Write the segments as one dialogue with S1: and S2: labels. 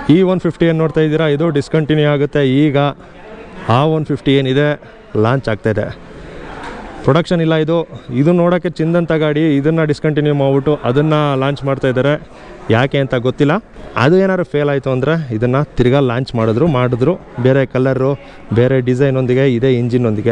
S1: ಈ one fifty ಏನು ನೋಡ್ತಾ ಇದ್ದೀರಾ ಇದು ಡಿಸ್ಕಂಟಿನ್ಯೂ ಆಗುತ್ತೆ ಈಗ ಆ ಒನ್ ಫಿಫ್ಟಿ ಏನಿದೆ ಲಾಂಚ್ ಆಗ್ತಾಯಿದೆ ಪ್ರೊಡಕ್ಷನ್ ಇಲ್ಲ ಇದು ಇದು ನೋಡೋಕ್ಕೆ ಚಿಂದಂಥ ಗಾಡಿ ಇದನ್ನು ಡಿಸ್ಕಂಟಿನ್ಯೂ ಮಾಡಿಬಿಟ್ಟು ಅದನ್ನು ಲಾಂಚ್ ಮಾಡ್ತಾ ಇದ್ದಾರೆ ಯಾಕೆ ಅಂತ ಗೊತ್ತಿಲ್ಲ ಅದು ಏನಾದ್ರು ಫೇಲ್ ಆಯಿತು ಅಂದರೆ ಇದನ್ನು ತಿರ್ಗಾ ಲಾಂಚ್ ಮಾಡಿದ್ರು ಮಾಡಿದ್ರು ಬೇರೆ ಕಲರು ಬೇರೆ ಡಿಸೈನೊಂದಿಗೆ ಇದೇ ಇಂಜಿನೊಂದಿಗೆ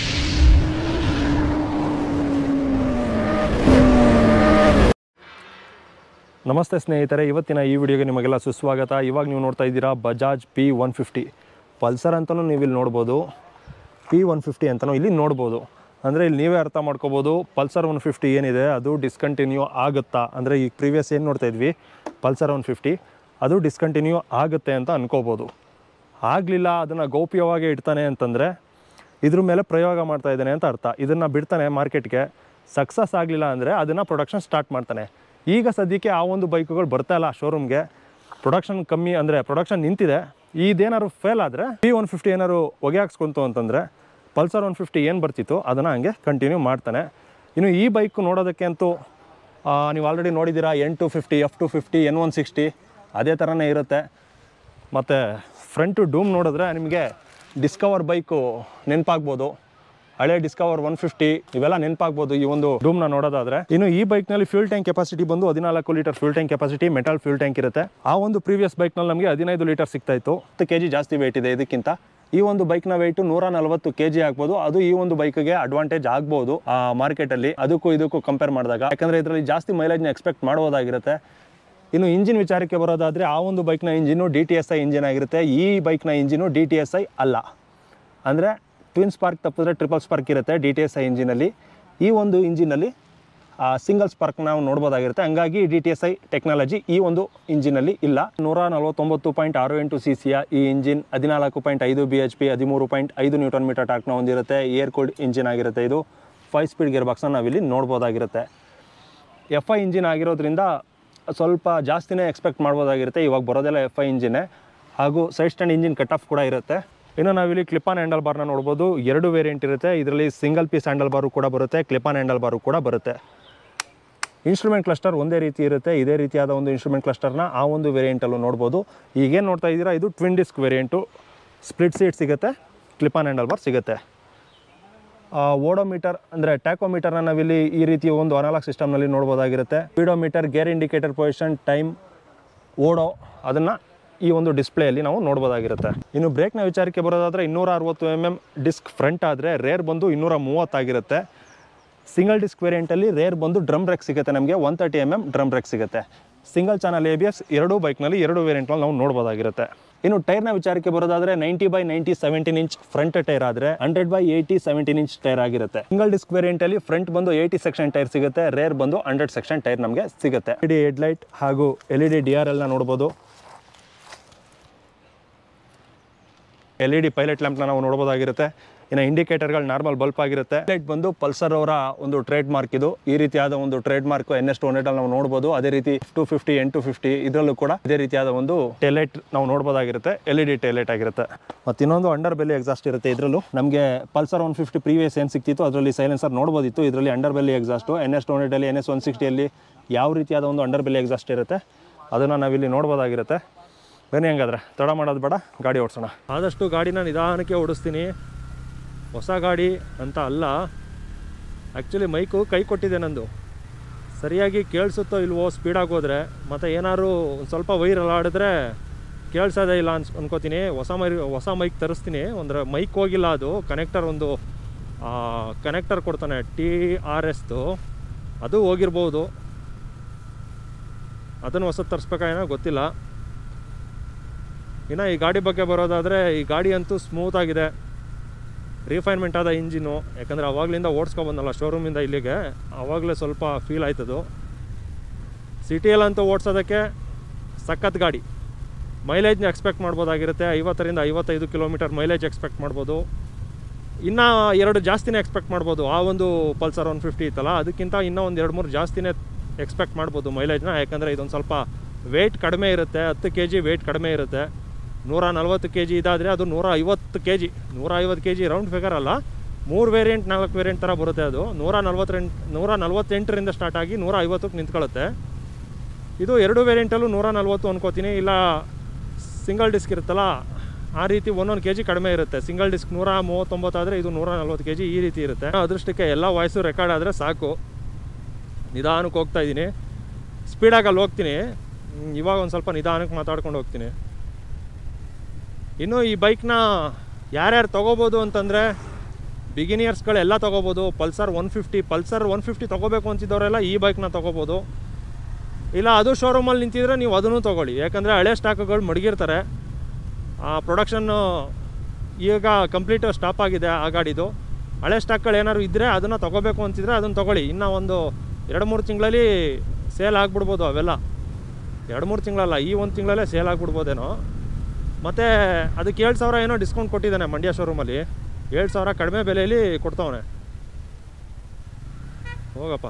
S1: ನಮಸ್ತೆ ಸ್ನೇಹಿತರೆ ಇವತ್ತಿನ ಈ ವಿಡಿಯೋಗೆ ನಿಮಗೆಲ್ಲ ಸುಸ್ವಾಗತ ಇವಾಗ ನೀವು ನೋಡ್ತಾ ಇದ್ದೀರಾ Bajaj P one fifty Pulsar ಅಂತಲೂ ನೀವು ಇಲ್ಲಿ ನೋಡ್ಬೋದು ಪಿ ಒನ್ ಫಿಫ್ಟಿ ಅಂತಲೂ ಇಲ್ಲಿ ನೋಡ್ಬೋದು ಅಂದರೆ ಇಲ್ಲಿ ನೀವೇ ಅರ್ಥ ಮಾಡ್ಕೋಬೋದು ಪಲ್ಸರ್ ಒನ್ ಫಿಫ್ಟಿ ಏನಿದೆ ಅದು ಡಿಸ್ಕಂಟಿನ್ಯೂ ಆಗುತ್ತಾ ಅಂದರೆ ಈಗ ಪ್ರೀವಿಯಸ್ ಏನು ನೋಡ್ತಾ ಇದ್ವಿ ಪಲ್ಸರ್ ಒನ್ ಫಿಫ್ಟಿ ಅದು ಡಿಸ್ಕಂಟಿನ್ಯೂ ಆಗುತ್ತೆ ಅಂತ ಅನ್ಕೋಬೋದು ಆಗಲಿಲ್ಲ ಅದನ್ನು ಗೌಪ್ಯವಾಗಿ ಇಡ್ತಾನೆ ಅಂತಂದರೆ ಇದ್ರ ಮೇಲೆ ಪ್ರಯೋಗ ಮಾಡ್ತಾ ಇದ್ದಾನೆ ಅಂತ ಅರ್ಥ ಇದನ್ನು ಬಿಡ್ತಾನೆ ಮಾರ್ಕೆಟ್ಗೆ ಸಕ್ಸಸ್ ಆಗಲಿಲ್ಲ ಅಂದರೆ ಅದನ್ನು ಪ್ರೊಡಕ್ಷನ್ ಸ್ಟಾರ್ಟ್ ಮಾಡ್ತಾನೆ ಈಗ ಸದ್ಯಕ್ಕೆ ಆ ಒಂದು ಬೈಕುಗಳು ಬರ್ತಾ ಇಲ್ಲ ಶೋರೂಮ್ಗೆ ಪ್ರೊಡಕ್ಷನ್ ಕಮ್ಮಿ ಅಂದರೆ ಪ್ರೊಡಕ್ಷನ್ ನಿಂತಿದೆ ಇದೇನಾದ್ರು ಫೇಲ್ ಆದರೆ ಪಿ ಒನ್ ಫಿಫ್ಟಿ ಏನಾದ್ರು ಹೊಗೆ ಹಾಕ್ಸ್ಕೊಂತು ಅಂತಂದರೆ ಪಲ್ಸರ್ ಒನ್ ಫಿಫ್ಟಿ ಏನು ಬರ್ತಿತ್ತು ಅದನ್ನು ಹಂಗೆ ಕಂಟಿನ್ಯೂ ಮಾಡ್ತಾನೆ ಇನ್ನು ಈ ಬೈಕ್ ನೋಡೋದಕ್ಕೆ ಅಂತೂ ಆ, ನೀವು ಆಲ್ರೆಡಿ ನೋಡಿದ್ದೀರಾ N two fifty F two fifty N one sixty ಅದೇ ಥರನೇ ಇರುತ್ತೆ ಮತ್ತು ಫ್ರಂಟು ಡೂಮ್ ನೋಡಿದ್ರೆ ನಿಮಗೆ ಡಿಸ್ಕವರ್ ಬೈಕು ನೆನಪಾಗ್ಬೋದು ಹಳೆ ಡಿಸ್ಕವರ್ ಒನ್ ಫಿಫ್ಟಿ ಇವೆಲ್ಲ ನೆನಪಾಗ್ಬೋದು ಈ ಒಂದು ಡೂಮ್ನ ನೋಡೋದಾದ್ರೆ ಇನ್ನು ಈ ಬೈಕ್ನಲ್ಲಿ ಫ್ಯೂಲ್ ಟ್ಯಾಂಕ್ ಕೆಪಾಸಿಟಿ ಬಂದು ಹದಿನಾಲ್ಕು litre fuel tank capacity metal fuel tank ಇರುತ್ತೆ ಆ ಒಂದು ಪ್ರೀವಿಯಸ್ ಬೈಕ್ನಲ್ಲಿ ನಮಗೆ ಹದಿನೈದು ಲೀಟರ್ ಸಿಗ್ತಾ ಇತ್ತು ಹತ್ತು ಕೆ ಜಿ ಜಾಸ್ತಿ ವೆಯ್ಟ್ ಇದೆ ಇದಕ್ಕಿಂತ ಈ ಒಂದು ಬೈಕ್ನ ವೆಯ್ಟು ನೂರ ನಲವತ್ತು ಕೆ ಜಿ ಆಗ್ಬೋದು ಅದು ಈ ಒಂದು ಬೈಕ್ಗೆ ಅಡ್ವಾಂಟೇಜ್ ಆಗ್ಬೋದು ಆ ಮಾರ್ಕೆಟಲ್ಲಿ ಅದಕ್ಕೂ ಇದಕ್ಕೂ ಕಂಪೇರ್ ಮಾಡಿದಾಗ ಯಾಕಂದರೆ ಇದರಲ್ಲಿ ಜಾಸ್ತಿ ಮೈಲೇಜ್ನ ಎಕ್ಸ್ಪೆಕ್ಟ್ ಮಾಡ್ಬೋದಾಗಿರುತ್ತೆ ಇನ್ನು ಇಂಜಿನ್ ವಿಚಾರಕ್ಕೆ ಬರೋದಾದರೆ ಆ ಒಂದು ಬೈಕ್ನ engine D T S I engine ಆಗಿರುತ್ತೆ ಈ ಬೈಕ್ನ engine D T S I ಅಲ್ಲ ಅಂದರೆ ಟ್ವಿನ್ ಸ್ಪಾರ್ಕ್ ತಪ್ಪಿದ್ರೆ ಟ್ರಿಪಲ್ ಸ್ಪಾರ್ಕ್ ಇರುತ್ತೆ ಡಿ ಟಿ ಎಸ್ ಐ ಇಂಜಿನಲ್ಲಿ ಈ ಒಂದು ಇಂಜಿನಲ್ಲಿ ಸಿಂಗಲ್ ಸ್ಪಾರ್ಕ್ ನಾವು ನೋಡ್ಬೋದಾಗಿರುತ್ತೆ ಹಂಗಾಗಿ D T S I technology ಈ ಒಂದು ಇಂಜಿನಲ್ಲಿ ಇಲ್ಲ ನೂರ ನಲವತ್ತೊಂಬತ್ತು ಪಾಯಿಂಟ್ ಆರು ಎಂಟು ಸಿ ಸಿಯ ಈ ಇಂಜಿನ್ ಹದಿನಾಲ್ಕು ಪಾಯಿಂಟ್ ಐದು ಬಿ ಎಚ್ ಪಿ ಹದಿಮೂರು ಪಾಯಿಂಟ್ ಐದು ನ್ಯೂಟನ್ ಮೀಟರ್ ಟಾಕ್ನ ಹೊಂದಿರುತ್ತೆ ಏರ್ ಕೂಲ್ಡ್ ಇಂಜಿನ್ ಆಗಿರುತ್ತೆ ಇದು ಫೈವ್ ಸ್ಪೀಡ್ ಗೇರ್ ಬಾಕ್ಸ್ನ ನಾವಿಲ್ಲಿ ನೋಡ್ಬೋದಾಗಿರುತ್ತೆ ಎಫ್ ಐ ಇಂಜಿನ್ ಆಗಿರೋದ್ರಿಂದ ಸ್ವಲ್ಪ ಜಾಸ್ತಿನೇ ಎಕ್ಸ್ಪೆಕ್ಟ್ ಮಾಡ್ಬೋದಾಗಿರುತ್ತೆ ಇವಾಗ ಬರೋದೆಲ್ಲ ಎಫ್ ಐ ಇಂಜಿನೇ ಹಾಗೂ side stand engine cut off ಕೂಡ ಇರುತ್ತೆ ಇನ್ನು ನಾವಿಲ್ಲಿ ಕ್ಲಿಪಾನ್ ಹ್ಯಾಂಡಲ್ ಬಾರ್ನ ನೋಡ್ಬೋದು ಎರಡು ವೇರಿಯಂಟ್ ಇರುತ್ತೆ ಇದರಲ್ಲಿ ಸಿಂಗಲ್ ಪೀಸ್ ಹ್ಯಾಂಡಲ್ ಬಾರು ಕೂಡ ಬರುತ್ತೆ ಕ್ಲಿಪಾನ್ ಹ್ಯಾಂಡಲ್ ಬಾರು ಕೂಡ ಬರುತ್ತೆ ಇನ್ಸ್ಟ್ರೂಮೆಂಟ್ ಕ್ಲಸ್ಟರ್ ಒಂದೇ ರೀತಿ ಇರುತ್ತೆ ಇದೇ ರೀತಿಯಾದ ಒಂದು ಇನ್ಸ್ಟ್ರೂಮೆಂಟ್ ಕ್ಲಸ್ಟರ್ನ ಆ ಒಂದು ವೇರಿಯಂಟಲ್ಲೂ ನೋಡ್ಬೋದು ಈಗೇನು ನೋಡ್ತಾ ಇದ್ದೀರಾ ಇದು twin disc variant split seat ಸಿಗುತ್ತೆ ಕ್ಲಿಪಾನ್ ಹ್ಯಾಂಡಲ್ ಬಾರ್ ಸಿಗುತ್ತೆ ಓಡೋಮೀಟರ್ ಅಂದರೆ ಟ್ಯಾಕೋಮೀಟರ್ನ ನಾವಿಲ್ಲಿ ಈ ರೀತಿಯ ಒಂದು ಅನಾಲಾಗ್ ಸಿಸ್ಟಮ್ನಲ್ಲಿ ನೋಡ್ಬೋದಾಗಿರುತ್ತೆ speedometer gear indicator position time odo ಅದನ್ನು ಈ ಒಂದು ಡಿಸ್ಪ್ಲೇಯಲ್ಲಿ ನಾವು ನೋಡ್ಬೋದಾಗಿರುತ್ತೆ ಇನ್ನು ಬ್ರೇಕ್ನ ವಿಚಾರಕ್ಕೆ ಬರೋದಾದರೆ ಇನ್ನೂರ ಅರವತ್ತು ಎಮ್ ಎಮ್ ಡಿಸ್ಕ್ ಫ್ರಂಟ್ ಆದರೆ ರೇರ್ ಬಂದು ಇನ್ನೂರ ಮೂವತ್ತಾಗಿರುತ್ತೆ ಸಿಂಗಲ್ ಡಿಸ್ಕ್ ವೇರಿಯಂಟಲ್ಲಿ ರೇರ್ ಬಂದು ಡ್ರಮ್ ಬ್ರೇಕ್ ಸಿಗುತ್ತೆ ನಮಗೆ one thirty M M drum brake ಸಿಗುತ್ತೆ single channel A B S ಎರಡೂ ಬೈಕ್ನಲ್ಲಿ ಎರಡು ವೇರಿಯಂಟ್ನಲ್ಲಿ ನಾವು ನೋಡ್ಬೋದಾಗಿರುತ್ತೆ ಇನ್ನು ಟೈರ್ನ ವಿಚಾರಕ್ಕೆ ಬರೋದಾದ್ರೆ ninety by ninety seventeen inch front tyre ಆದರೆ hundred by eighty seventeen inch tyre ಆಗಿರುತ್ತೆ ಸಿಂಗಲ್ ಡಿಸ್ಕ್ ವೇರಿಯಂಟಲ್ಲಿ ಫ್ರಂಟ್ ಬಂದು ಏಯ್ಟಿ ಸೆಕ್ಷನ್ ಟೈರ್ ಸಿಗುತ್ತೆ ರೇರ್ ಬಂದು ಹಂಡ್ರೆಡ್ ಸೆಕ್ಷನ್ ಟೈರ್ ನಮಗೆ ಸಿಗುತ್ತೆ ಎಲ್ ಡಿ ಹೆಡ್ಲೈಟ್ ಹಾಗೂ L E D D R ಎಲ್ನ ನೋಡ್ಬೋದು ಎಲ್ ಇ ಡಿ ಪೈಲಟ್ ಲ್ಯಾಂಪ್ನ ನಾವು ನೋಡ್ಬೋದಾಗಿರುತ್ತೆ ಇನ್ನು ಇಂಡಿಕೇಟರ್ಗಳು ನಾರ್ಮಲ್ ಬಲ್ಪ್ ಆಗಿರುತ್ತೆ ಲೈಟ್ ಬಂದು ಪಲ್ಸರ್ ಅವರ ಒಂದು ಟ್ರೇಡ್ ಮಾರ್ಕ್ ಇದು ಈ ರೀತಿಯಾದ ಒಂದು trade mark N S two hundred ನಾವು ನೋಡ್ಬೋದು ಅದೇ ರೀತಿ two fifty N two fifty ಇದರಲ್ಲೂ ಕೂಡ ಇದೇ ರೀತಿಯಾದ ಒಂದು ಟೆಲೈಟ್ ನಾವು ನೋಡ್ಬೋದಾಗಿರುತ್ತೆ ಎಲ್ ಇ ಡಿ ಟೆಲೈಟ್ ಆಗಿರುತ್ತೆ ಮತ್ತು ಇನ್ನೊಂದು ಅಂಡರ್ ಬೆಲ್ಲಿ ಎಕ್ಸಾಸ್ಟ್ ಇರುತ್ತೆ ಇದರಲ್ಲೂ ನಮಗೆ ಪಲ್ಸರ್ ಒನ್ ಫಿಫ್ಟಿ ಪ್ರೀವಿಯಸ್ ಏನು ಸಿಕ್ತಿತ್ತು ಅದರಲ್ಲಿ ಸೈಲೆನ್ಸರ್ ನೋಡ್ಬೋದಿತ್ತು ಇದರಲ್ಲಿ under belly exhaust N S two ಹಂಡ್ರೆಡಲ್ಲಿ ಎನ್ ಎಸ್ ಒನ್ ಸಿಕ್ಸ್ಟಿಯಲ್ಲಿ ಯಾವ ರೀತಿಯಾದ ಒಂದು ಅಂಡರ್ ಬೆಲ್ಲಿ ಎಕ್ಸಾಸ್ಟ್ ಇರುತ್ತೆ ಅದನ್ನು ನಾವಿಲ್ಲಿ ನೋಡ್ಬೋದಾಗಿರುತ್ತೆ ಬನ್ನಿ ಹಂಗಾದ್ರೆ ತಡ ಮಾಡೋದು ಬೇಡ ಗಾಡಿ ಓಡಿಸೋಣ ಆದಷ್ಟು ಗಾಡಿನ ನಿಧಾನಕ್ಕೆ ಓಡಿಸ್ತೀನಿ ಹೊಸ ಗಾಡಿ ಅಂತ ಅಲ್ಲ ಆ್ಯಕ್ಚುಲಿ ಮೈಕು ಕೈ ಕೊಟ್ಟಿದೆ ನಂದು ಸರಿಯಾಗಿ ಕೇಳಿಸುತ್ತೋ ಇಲ್ವೋ ಸ್ಪೀಡಾಗಿ ಹೋದರೆ ಮತ್ತು ಏನಾದ್ರು ಒಂದು ಸ್ವಲ್ಪ ವೈರ್ ಆಡಿದ್ರೆ ಕೇಳಿಸೋದೇ ಇಲ್ಲ ಅನ್ಸ್ ಅನ್ಕೋತೀನಿ ಹೊಸ ಮೈ ಹೊಸ ಮೈಕ್ ತರಿಸ್ತೀನಿ ಅಂದರೆ ಮೈಕ್ ಹೋಗಿಲ್ಲ ಅದು ಕನೆಕ್ಟರ್ ಒಂದು ಕನೆಕ್ಟರ್ ಕೊಡ್ತಾನೆ ಟಿ ಆರ್ ಎಸ್ದು ಅದು ಹೋಗಿರ್ಬೋದು ಅದನ್ನು ಹೊಸದು ತರಿಸ್ಬೇಕಾಏನೋ ಗೊತ್ತಿಲ್ಲ ಇನ್ನು ಈ ಗಾಡಿ ಬಗ್ಗೆ ಬರೋದಾದರೆ ಈ ಗಾಡಿ ಅಂತೂ ಸ್ಮೂತ್ ಆಗಿದೆ ರಿಫೈನ್ಮೆಂಟ್ ಆದ ಇಂಜಿನು ಯಾಕಂದರೆ ಅವಾಗಲಿಂದ ಓಡಿಸ್ಕೊಬಂದಲ್ಲ ಶೋರೂಮಿಂದ ಇಲ್ಲಿಗೆ ಆವಾಗಲೇ ಸ್ವಲ್ಪ ಫೀಲ್ ಆಯ್ತದು ಸಿಟಿಯಲ್ಲಂತೂ ಓಡಿಸೋದಕ್ಕೆ ಸಖತ್ ಗಾಡಿ ಮೈಲೇಜ್ನ ಎಕ್ಸ್ಪೆಕ್ಟ್ ಮಾಡ್ಬೋದಾಗಿರುತ್ತೆ ಐವತ್ತರಿಂದ ಐವತ್ತೈದು ಕಿಲೋಮೀಟರ್ ಮೈಲೇಜ್ ಎಕ್ಸ್ಪೆಕ್ಟ್ ಮಾಡ್ಬೋದು ಇನ್ನು ಎರಡು ಜಾಸ್ತಿನೇ ಎಕ್ಸ್ಪೆಕ್ಟ್ ಮಾಡ್ಬೋದು ಆ ಒಂದು ಪಲ್ಸರ್ ಒನ್ ಫಿಫ್ಟಿ ಇತ್ತಲ್ಲ ಅದಕ್ಕಿಂತ ಇನ್ನೂ ಒಂದು ಎರಡು ಮೂರು ಜಾಸ್ತಿನೇ ಎಕ್ಸ್ಪೆಕ್ಟ್ ಮಾಡ್ಬೋದು ಮೈಲೇಜ್ನ ಯಾಕಂದರೆ ಇದೊಂದು ಸ್ವಲ್ಪ ವೆಯ್ಟ್ ಕಡಿಮೆ ಇರುತ್ತೆ ಹತ್ತು ಕೆ ಜಿ ವೆಯ್ಟ್ ಕಡಿಮೆ ಇರುತ್ತೆ ನೂರ ನಲ್ವತ್ತು ಕೆ ಜಿ ಇದಾದರೆ ಅದು ನೂರ ಐವತ್ತು ಕೆ ಜಿ ನೂರ ಐವತ್ತು ಕೆ ಜಿ ರೌಂಡ್ ಫಿಗರ್ ಅಲ್ಲ ಮೂರು ವೇರಿಯಂಟ್ ನಾಲ್ಕು ವೇರಿಯಂಟ್ ಥರ ಬರುತ್ತೆ ಅದು ನೂರ ನಲ್ವತ್ತೆಂಟು ನೂರ ನಲ್ವತ್ತೆಂಟರಿಂದ ಸ್ಟಾರ್ಟ್ ಆಗಿ ನೂರ ಐವತ್ತಕ್ಕೆ ನಿಂತ್ಕೊಳ್ಳುತ್ತೆ ಇದು ಎರಡು ವೇರಿಯಂಟಲ್ಲೂ ನೂರ ನಲ್ವತ್ತು ಅನ್ಕೋತೀನಿ ಇಲ್ಲ ಸಿಂಗಲ್ ಡಿಸ್ಕ್ ಇರುತ್ತಲ್ಲ ಆ ರೀತಿ ಒಂದೊಂದು ಕೆ ಜಿ ಕಡಿಮೆ ಇರುತ್ತೆ ಸಿಂಗಲ್ ಡಿಸ್ಕ್ ನೂರ ಮೂವತ್ತೊಂಬತ್ತಾದರೆ ಇದು ನೂರ ನಲ್ವತ್ತು ಕೆ ಜಿ ಈ ರೀತಿ ಇರುತ್ತೆ ಅದೃಷ್ಟಕ್ಕೆ ಎಲ್ಲ ವಾಯ್ಸು ರೆಕಾರ್ಡ್ ಆದರೆ ಸಾಕು ನಿಧಾನಕ್ಕೆ ಹೋಗ್ತಾ ಇದ್ದೀನಿ ಸ್ಪೀಡಾಗಿ ಅಲ್ಲಿ ಹೋಗ್ತೀನಿ ಹ್ಮ್, ಇವಾಗ ಒಂದು ಸ್ವಲ್ಪ ನಿಧಾನಕ್ಕೆ ಮಾತಾಡ್ಕೊಂಡು ಹೋಗ್ತೀನಿ ಇನ್ನು ಈ ಬೈಕ್ನ ಯಾರ್ಯಾರು ತೊಗೋಬೋದು ಅಂತಂದರೆ ಬಿಗಿನಿಯರ್ಸ್ಗಳೆಲ್ಲ ತೊಗೋಬೋದು Pulsar one fifty Pulsar one fifty ತೊಗೋಬೇಕು ಅಂತಿದ್ದವರೆಲ್ಲ ಈ ಬೈಕ್ನ ತೊಗೋಬೋದು ಇಲ್ಲ ಅದು ಶೋರೂಮಲ್ಲಿ ನಿಂತಿದ್ರೆ ನೀವು ಅದನ್ನು ತೊಗೊಳ್ಳಿ ಯಾಕಂದರೆ ಹಳೆ ಸ್ಟಾಕುಗಳು ಮಡಗಿರ್ತಾರೆ ಆ ಪ್ರೊಡಕ್ಷನ್ನು ಈಗ ಕಂಪ್ಲೀಟ್ ಸ್ಟಾಪ್ ಆಗಿದೆ ಆ ಗಾಡಿದು ಹಳೆ ಸ್ಟಾಕ್ಗಳು ಏನಾದ್ರು ಇದ್ದರೆ ಅದನ್ನು ತೊಗೋಬೇಕು ಅಂತಿದ್ರೆ ಅದನ್ನು ತೊಗೊಳ್ಳಿ ಇನ್ನು ಒಂದು ಎರಡು ಮೂರು ತಿಂಗಳಲ್ಲಿ ಸೇಲ್ ಆಗಿಬಿಡ್ಬೋದು ಅವೆಲ್ಲ ಎರಡು ಮೂರು ತಿಂಗಳಲ್ಲ ಈ ಒಂದು ತಿಂಗಳಲ್ಲೇ ಸೇಲ್ ಆಗಿಬಿಡ್ಬೋದೇನೋ ಮತ್ತು ಅದಕ್ಕೆ ಏಳು ಸಾವಿರ ಏನೋ ಡಿಸ್ಕೌಂಟ್ ಕೊಟ್ಟಿದ್ದಾನೆ ಮಂಡ್ಯ ಶೋರೂಮಲ್ಲಿ ಏಳು ಸಾವಿರ ಕಡಿಮೆ ಬೆಲೆಯಲ್ಲಿ ಕೊಡ್ತಾವನೆ ಹೋಗಪ್ಪ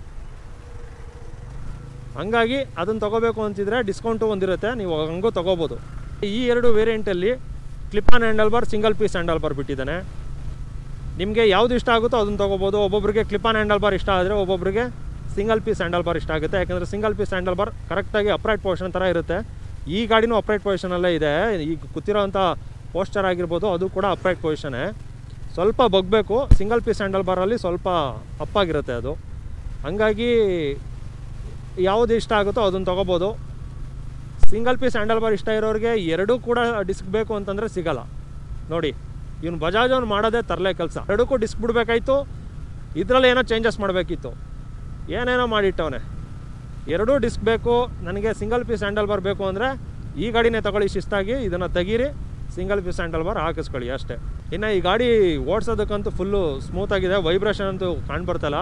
S1: ಹಂಗಾಗಿ ಅದನ್ನು ತೊಗೋಬೇಕು ಅಂತಿದ್ರೆ ಡಿಸ್ಕೌಂಟು ಒಂದಿರುತ್ತೆ ನೀವು ಹಂಗೂ ತೊಗೋಬೋದು ಈ ಎರಡು ವೇರಿಯಂಟಲ್ಲಿ clip on handle bar single piece handle bar ಬಿಟ್ಟಿದ್ದಾನೆ ನಿಮಗೆ ಯಾವುದು ಇಷ್ಟ ಆಗುತ್ತೋ ಅದನ್ನು ತೊಗೋಬೋದು ಒಬ್ಬೊಬ್ಬರಿಗೆ ಕ್ಲಿಪ್ ಆನ್ ಹ್ಯಾಂಡಲ್ ಬಾರ್ ಇಷ್ಟ ಆದರೆ ಒಬ್ಬೊಬ್ಬರಿಗೆ ಸಿಂಗಲ್ ಪೀಸ್ ಹ್ಯಾಂಡಲ್ ಬಾರ್ ಇಷ್ಟ ಆಗುತ್ತೆ ಯಾಕಂದರೆ ಸಿಂಗಲ್ ಪೀಸ್ ಹ್ಯಾಂಡಲ್ ಬಾರ್ ಕರೆಕ್ಟಾಗಿ ಅಪ್ರೈಟ್ ಪೊಸಿಷನ್ ಥರ ಇರುತ್ತೆ ಈ ಗಾಡಿನೂ ಅಪ್ರೈಟ್ ಪೊಸಿಷನಲ್ಲೇ ಇದೆ ಈಗ ಕೂತಿರೋಂಥ ಪೋಸ್ಟರ್ ಆಗಿರ್ಬೋದು ಅದು ಕೂಡ ಅಪ್ರೈಟ್ ಪೊಸಿಷನ್ನೇ ಸ್ವಲ್ಪ ಬಗ್ಬೇಕು ಸಿಂಗಲ್ ಪೀಸ್ ಹ್ಯಾಂಡಲ್ ಬಾರಲ್ಲಿ ಸ್ವಲ್ಪ ಅಪ್ಪಾಗಿರುತ್ತೆ ಅದು ಹಂಗಾಗಿ ಯಾವುದು ಇಷ್ಟ ಆಗುತ್ತೋ ಅದನ್ನು ತೊಗೋಬೋದು ಸಿಂಗಲ್ ಪೀಸ್ ಹ್ಯಾಂಡಲ್ ಬಾರ್ ಇಷ್ಟ ಇರೋರಿಗೆ ಎರಡೂ ಕೂಡ ಡಿಸ್ಕ್ ಬೇಕು ಅಂತಂದರೆ ಸಿಗಲ್ಲ ನೋಡಿ ಇವನು ಬಜಾಜ್ ಅವ್ನು ಮಾಡೋದೇ ತರಲೆ ಕೆಲಸ ಎರಡಕ್ಕೂ ಡಿಸ್ಕ್ ಬಿಡಬೇಕಾಯ್ತು ಇದರಲ್ಲಿ ಏನೋ ಚೇಂಜಸ್ ಮಾಡಬೇಕಿತ್ತು ಏನೇನೋ ಮಾಡಿಟ್ಟವನೆ ಎರಡೂ ಡಿಸ್ಕ್ ಬೇಕು ನನಗೆ ಸಿಂಗಲ್ ಪೀಸ್ ಹ್ಯಾಂಡಲ್ ಬಾರ್ ಬೇಕು ಅಂದರೆ ಈ ಗಾಡಿನೇ ತಗೊಳ್ಳಿ ಶಿಸ್ತಾಗಿ ಇದನ್ನು ತೆಗೀರಿ ಸಿಂಗಲ್ ಪೀಸ್ ಹ್ಯಾಂಡಲ್ ಬಾರ್ ಹಾಕಿಸ್ಕೊಳ್ಳಿ ಅಷ್ಟೇ ಇನ್ನು ಈ ಗಾಡಿ ಓಡಿಸೋದಕ್ಕಂತೂ ಫುಲ್ಲು ಸ್ಮೂತಾಗಿದೆ ವೈಬ್ರೇಷನ್ ಅಂತೂ ಕಾಣ್ಬರ್ತಲ್ಲ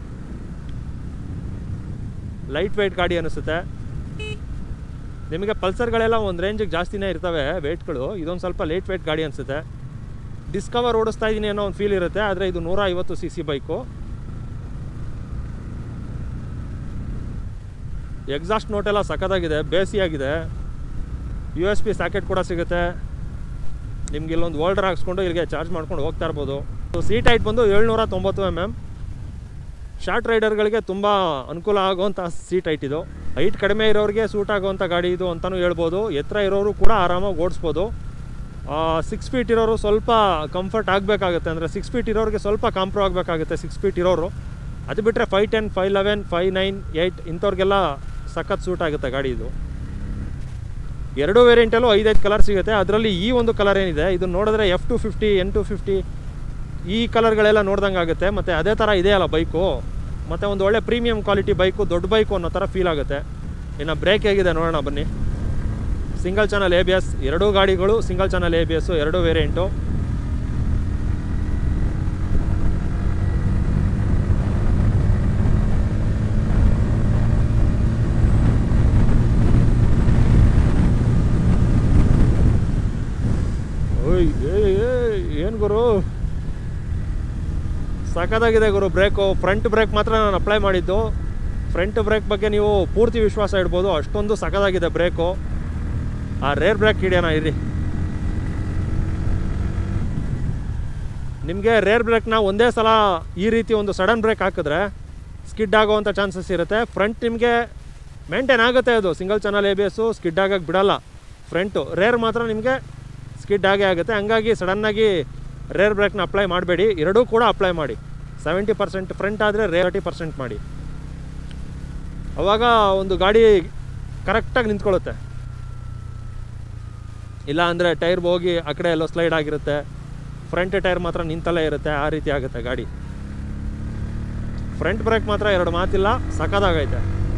S1: ಲೈಟ್ ವೆಯ್ಟ್ ಗಾಡಿ ಅನಿಸುತ್ತೆ ನಿಮಗೆ ಪಲ್ಸರ್ಗಳೆಲ್ಲ ಒಂದು ರೇಂಜಿಗೆ ಜಾಸ್ತಿನೇ ಇರ್ತವೆ ವೆಯ್ಟ್ಗಳು ಇದೊಂದು ಸ್ವಲ್ಪ ಲೈಟ್ ವೆಯ್ಟ್ ಗಾಡಿ ಅನಿಸುತ್ತೆ ಡಿಸ್ಕವರ್ ಓಡಿಸ್ತಾ ಇದ್ದೀನಿ ಅನ್ನೋ ಒಂದು ಫೀಲ್ ಇರುತ್ತೆ ಆದರೆ ಇದು ನೂರ ಐವತ್ತು ಸಿ ಸಿ ಬೈಕು ಎಕ್ಸಾಸ್ಟ್ ನೋಟೆಲ್ಲ ಸಖತ್ತಾಗಿದೆ ಬೇಸಿಯಾಗಿದೆ ಯು ಎಸ್ ಪಿ ಸ್ಯಾಕೆಟ್ ಕೂಡ ಸಿಗುತ್ತೆ ನಿಮ್ಗೆ ಇಲ್ಲೊಂದು ವೋಲ್ಡರ್ ಹಾಕ್ಸ್ಕೊಂಡು ಇಲ್ಲಿಗೆ ಚಾರ್ಜ್ ಮಾಡ್ಕೊಂಡು ಹೋಗ್ತಾ ಇರ್ಬೋದು ಸೀಟ್ ಹೈಟ್ ಬಂದು ಏಳ್ನೂರ ತೊಂಬತ್ತು ಎಮ್ ಎಮ್ ಶಾರ್ಟ್ ರೈಡರ್ಗಳಿಗೆ ತುಂಬ ಅನುಕೂಲ ಆಗುವಂಥ ಸೀಟ್ ಹೈಟ್ ಇದು ಹೈಟ್ ಕಡಿಮೆ ಇರೋರಿಗೆ ಸೂಟ್ ಆಗುವಂಥ ಗಾಡಿ ಇದು ಅಂತಲೂ ಹೇಳ್ಬೋದು ಎತ್ತರ ಇರೋರು ಕೂಡ ಆರಾಮಾಗಿ ಓಡಿಸ್ಬೋದು ಸಿಕ್ಸ್ ಫೀಟ್ ಇರೋರು ಸ್ವಲ್ಪ ಕಂಫರ್ಟ್ ಆಗಬೇಕಾಗುತ್ತೆ ಅಂದರೆ ಸಿಕ್ಸ್ ಫೀಟ್ ಇರೋರಿಗೆ ಸ್ವಲ್ಪ ಕಾಂಪ್ರೋ ಆಗಬೇಕಾಗುತ್ತೆ ಸಿಕ್ಸ್ ಫೀಟ್ ಇರೋರು ಅದು ಬಿಟ್ಟರೆ five ten five eleven five nine eight ಇಂಥವ್ರಿಗೆಲ್ಲ ಸಖತ್ ಸೂಟ್ ಆಗುತ್ತೆ ಗಾಡಿ ಇದು ಎರಡು ವೇರಿಯಂಟಲ್ಲೂ ಐದೈದು ಕಲರ್ ಸಿಗುತ್ತೆ ಅದರಲ್ಲಿ ಈ ಒಂದು ಕಲರ್ ಏನಿದೆ ಇದು ನೋಡಿದ್ರೆ F two fifty N two fifty ಈ ಕಲರ್ಗಳೆಲ್ಲ ನೋಡ್ದಂಗೆ ಆಗುತ್ತೆ ಮತ್ತು ಅದೇ ಥರ ಇದೆಯಲ್ಲ ಬೈಕು ಮತ್ತು ಒಂದು ಒಳ್ಳೆ ಪ್ರೀಮಿಯಂ ಕ್ವಾಲಿಟಿ ಬೈಕು ದೊಡ್ಡ ಬೈಕು ಅನ್ನೋ ಥರ ಫೀಲ್ ಆಗುತ್ತೆ ಇನ್ನು ಬ್ರೇಕ್ ಹೇಗಿದೆ ನೋಡೋಣ ಬನ್ನಿ single channel A B S ಎರಡೂ ಗಾಡಿಗಳು single channel A B S ಎರಡೂ ವೇರಿಯಂಟು ಓಯ್ ಏಯ್ ಏಯ್ ಏನು ಗುರು ಸಖತ್ತಾಗಿದೆ ಗುರು ಬ್ರೇಕು ಫ್ರಂಟ್ ಬ್ರೇಕ್ ಮಾತ್ರ ನಾನು ಅಪ್ಲೈ ಮಾಡಿದ್ದು ಫ್ರಂಟ್ ಬ್ರೇಕ್ ಬಗ್ಗೆ ನೀವು ಪೂರ್ತಿ ವಿಶ್ವಾಸ ಇಡ್ಬೋದು ಅಷ್ಟೊಂದು ಸಖತ್ತಾಗಿದೆ ಬ್ರೇಕು ಆ ರೇರ್ ಬ್ರೇಕ್ ಹಿಡಿಯೋಣ ಇರಿ ನಿಮಗೆ ರೇರ್ ಬ್ರೇಕ್ನ ಒಂದೇ ಸಲ ಈ ರೀತಿ ಒಂದು ಸಡನ್ ಬ್ರೇಕ್ ಹಾಕಿದ್ರೆ ಸ್ಕಿಡ್ ಆಗೋವಂಥ ಚಾನ್ಸಸ್ ಇರುತ್ತೆ ಫ್ರಂಟ್ ನಿಮಗೆ ಮೇಂಟೈನ್ ಆಗುತ್ತೆ ಅದು single channel A B S skid ಆಗೋಕ್ಕೆ ಬಿಡಲ್ಲ ಫ್ರಂಟು ರೇರ್ ಮಾತ್ರ ನಿಮಗೆ ಸ್ಕಿಡ್ ಆಗೇ ಆಗುತ್ತೆ ಹಂಗಾಗಿ ಸಡನ್ನಾಗಿ ರೇರ್ ಬ್ರೇಕ್ನ ಅಪ್ಲೈ ಮಾಡಬೇಡಿ ಎರಡೂ ಕೂಡ ಅಪ್ಲೈ ಮಾಡಿ ಸೆವೆಂಟಿ ಪರ್ಸೆಂಟ್ ಫ್ರಂಟ್ ಆದರೆ ರೇರ್ ತರ್ಟಿ ಪರ್ಸೆಂಟ್ ಮಾಡಿ ಅವಾಗ ಒಂದು ಗಾಡಿ ಕರೆಕ್ಟಾಗಿ ನಿಂತ್ಕೊಳ್ಳುತ್ತೆ ಇಲ್ಲ ಅಂದರೆ ಟೈರ್ ಹೋಗಿ ಆ ಕಡೆ ಎಲ್ಲೋ ಸ್ಲೈಡ್ ಆಗಿರುತ್ತೆ ಫ್ರಂಟ್ ಟೈರ್ ಮಾತ್ರ ನಿಂತಲ್ಲೇ ಇರುತ್ತೆ ಆ ರೀತಿ ಆಗುತ್ತೆ ಗಾಡಿ ಫ್ರಂಟ್ ಬ್ರೇಕ್ ಮಾತ್ರ ಎರಡು ಮಾತಿಲ್ಲ ಸಖತ್ತಾಗೈತೆ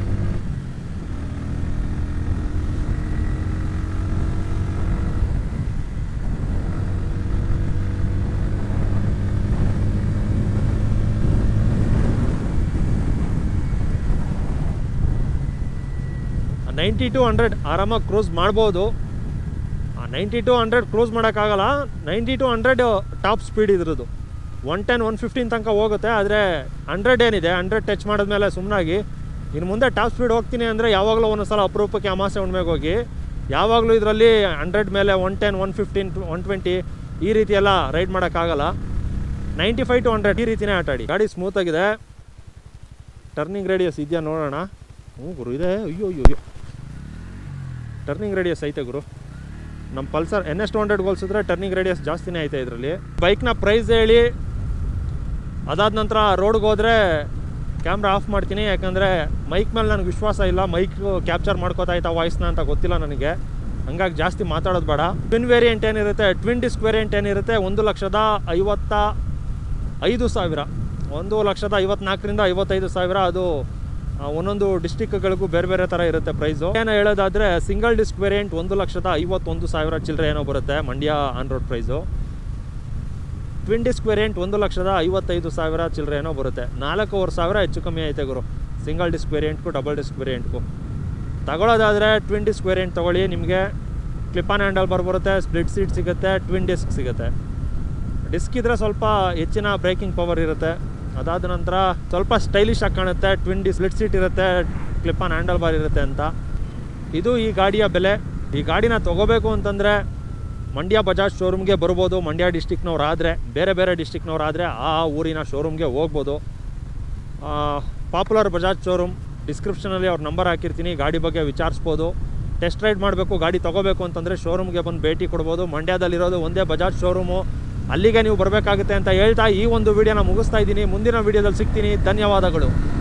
S1: ನೈಂಟಿ ಟು ಹಂಡ್ರೆಡ್ ಆರಾಮಾಗಿ ಕ್ರೂಸ್ ಮಾಡ್ಬೋದು ನೈಂಟಿ ಟು ಹಂಡ್ರೆಡ್ ಕ್ರೂಸ್ ಮಾಡೋಕ್ಕಾಗಲ್ಲ ninety to hundred top speed ಇದ್ರದ್ದು ಒನ್ ಟೆನ್ ಒನ್ ಫಿಫ್ಟೀನ್ ತನಕ ಹೋಗುತ್ತೆ ಆದರೆ ಹಂಡ್ರೆಡ್ ಏನಿದೆ ಹಂಡ್ರೆಡ್ ಟಚ್ ಮಾಡಿದ್ಮೇಲೆ ಸುಮ್ಮನಾಗಿ ಇನ್ನು ಮುಂದೆ ಟಾಪ್ ಸ್ಪೀಡ್ ಹೋಗ್ತೀನಿ ಅಂದರೆ ಯಾವಾಗಲೂ ಒಂದೊಂದು ಸಲ ಅಪರೂಪಕ್ಕೆ ಅಮಾಸೆ ಹುಣ್ಮೆಗೆ ಹೋಗಿ ಯಾವಾಗಲೂ ಇದರಲ್ಲಿ ಹಂಡ್ರೆಡ್ ಮೇಲೆ one ten one fifteen one twenty ಈ ರೀತಿ ಎಲ್ಲ ರೈಡ್ ಮಾಡೋಕ್ಕಾಗಲ್ಲ ನೈಂಟಿ ಫೈವ್ ಟು ಹಂಡ್ರೆಡ್ ಈ ರೀತಿನೇ ಆಟ ಆಡಿ ಗಾಡಿ ಸ್ಮೂತಾಗಿದೆ ಟರ್ನಿಂಗ್ ರೇಡಿಯಸ್ ಇದೆಯಾ ನೋಡೋಣ ಹ್ಞೂ ಗುರು ಇದೆ ಅಯ್ಯೋ ಅಯ್ಯೋ ಅಯ್ಯೋ ಟರ್ನಿಂಗ್ ರೇಡಿಯಸ್ ಐತೆ ಗುರು ನಮ್ಮ Pulsar N S two hundred ಹೋಲಿಸಿದ್ರೆ ಟರ್ನಿಂಗ್ ರೇಡಿಯಸ್ ಜಾಸ್ತಿನೇ ಐತೆ ಇದರಲ್ಲಿ ಬೈಕ್ನ ಪ್ರೈಸ್ ಹೇಳಿ ಅದಾದ ನಂತರ ರೋಡ್ಗೆ ಹೋದರೆ ಕ್ಯಾಮ್ರಾ ಆಫ್ ಮಾಡ್ತೀನಿ ಯಾಕಂದರೆ ಮೈಕ್ ಮೇಲೆ ನನಗೆ ವಿಶ್ವಾಸ ಇಲ್ಲ ಮೈಕ್ ಕ್ಯಾಪ್ಚರ್ ಮಾಡ್ಕೋತಾ ಇತ್ತಾ ವಾಯ್ಸ್ನ ಅಂತ ಗೊತ್ತಿಲ್ಲ ನನಗೆ ಹಂಗಾಗಿ ಜಾಸ್ತಿ ಮಾತಾಡೋದು ಬೇಡ ಟ್ವಿನ್ ವೇರಿಯಂಟ್ ಏನಿರುತ್ತೆ ಟ್ವಿನ್ ಡಿಸ್ಕ್ ವೇರಿಯಂಟ್ ಏನಿರುತ್ತೆ ಒಂದು ಲಕ್ಷದ ಐವತ್ತ ಐದು ಸಾವಿರ ಒಂದು ಲಕ್ಷದ ಐವತ್ನಾಲ್ಕರಿಂದ ಐವತ್ತೈದು ಸಾವಿರ ಅದು ಆ, ಒಂದೊಂದು ಡಿಸ್ಟಿಕ್ಗಳಿಗೂ ಬೇರೆ ಬೇರೆ ಥರ ಇರುತ್ತೆ ಪ್ರೈಸು ಏನೋ ಹೇಳೋದಾದರೆ ಸಿಂಗಲ್ ಡಿಸ್ಕ್ ವೇರಿಯಂಟ್ ಒಂದು ಲಕ್ಷದ ಐವತ್ತೊಂದು ಸಾವಿರ ಚಿಲ್ಲರೆ ಏನೋ ಬರುತ್ತೆ Mandya on road price twin disc variant ಒಂದು ಲಕ್ಷದ ಐವತ್ತೈದು ಸಾವಿರ ಚಿಲ್ಲರೆ ಏನೋ ಬರುತ್ತೆ ನಾಲ್ಕೂವರೆ ಸಾವಿರ ಹೆಚ್ಚು ಕಮ್ಮಿ ಐತೆ ಗುರು ಸಿಂಗಲ್ ಡಿಸ್ಕ್ ವೇರಿಯಂಟ್ಗೂ ಡಬಲ್ ಡಿಸ್ಕ್ ವೇರಿಯಂಟ್ಗೂ ತಗೊಳ್ಳೋದಾದರೆ ಟ್ವಿನ್ ಡಿಸ್ಕ್ ವೇರಿಯಂಟ್ ತೊಗೊಳ್ಳಿ ನಿಮಗೆ ಕ್ಲಿಪ್ ಆನ್ ಹ್ಯಾಂಡಲ್ ಬರ್ ಬರುತ್ತೆ ಸ್ಪ್ಲಿಟ್ ಸೀಟ್ ಸಿಗುತ್ತೆ ಟ್ವಿನ್ ಡಿಸ್ಕ್ ಸಿಗುತ್ತೆ ಡಿಸ್ಕ್ ಇದ್ರೆ ಸ್ವಲ್ಪ ಹೆಚ್ಚಿನ ಬ್ರೇಕಿಂಗ್ ಪವರ್ ಇರುತ್ತೆ ಅದಾದ ನಂತರ ಸ್ವಲ್ಪ ಸ್ಟೈಲಿಶ್ ಆಗಿ ಕಾಣುತ್ತೆ ಟ್ವಿನ್ ಡಿ ಸ್ಪ್ಲಿಟ್ ಸೀಟ್ ಇರುತ್ತೆ ಕ್ಲಿಪ್ ಆನ್ ಹ್ಯಾಂಡಲ್ ಬಾರ್ ಇರುತ್ತೆ ಅಂತ ಇದು ಈ ಗಾಡಿಯ ಬೆಲೆ ಈ ಗಾಡಿನ ತೊಗೋಬೇಕು ಅಂತಂದರೆ ಮಂಡ್ಯ ಬಜಾಜ್ ಶೋರೂಮ್ಗೆ ಬರ್ಬೋದು ಮಂಡ್ಯ ಡಿಸ್ಟಿಕ್ನವ್ರಾದರೆ ಬೇರೆ ಬೇರೆ ಡಿಸ್ಟಿಕ್ನವ್ರಾದರೆ ಆ ಊರಿನ ಶೋರೂಮ್ಗೆ ಹೋಗ್ಬೋದು ಪಾಪ್ಯುಲರ್ ಬಜಾಜ್ ಶೋರೂಮ್ ಡಿಸ್ಕ್ರಿಪ್ಷನಲ್ಲಿ ಅವ್ರ ನಂಬರ್ ಹಾಕಿರ್ತೀನಿ ಗಾಡಿ ಬಗ್ಗೆ ವಿಚಾರಿಸ್ಬೋದು ಟೆಸ್ಟ್ ರೈಡ್ ಮಾಡಬೇಕು ಗಾಡಿ ತೊಗೋಬೇಕು ಅಂತಂದರೆ ಶೋರೂಮ್ಗೆ ಬಂದು ಭೇಟಿ ಕೊಡ್ಬೋದು ಮಂಡ್ಯದಲ್ಲಿರೋದು ಒಂದೇ ಬಜಾಜ್ ಶೋರೂಮು ಅಲ್ಲಿಗೆ ನೀವು ಬರಬೇಕಾಗುತ್ತೆ ಅಂತ ಹೇಳ್ತಾ ಈ ಒಂದು ವಿಡಿಯೋನ ಮುಗಿಸ್ತಾ ಇದ್ದೀನಿ ಮುಂದಿನ ವಿಡಿಯೋದಲ್ಲಿ ಸಿಗ್ತೀನಿ ಧನ್ಯವಾದಗಳು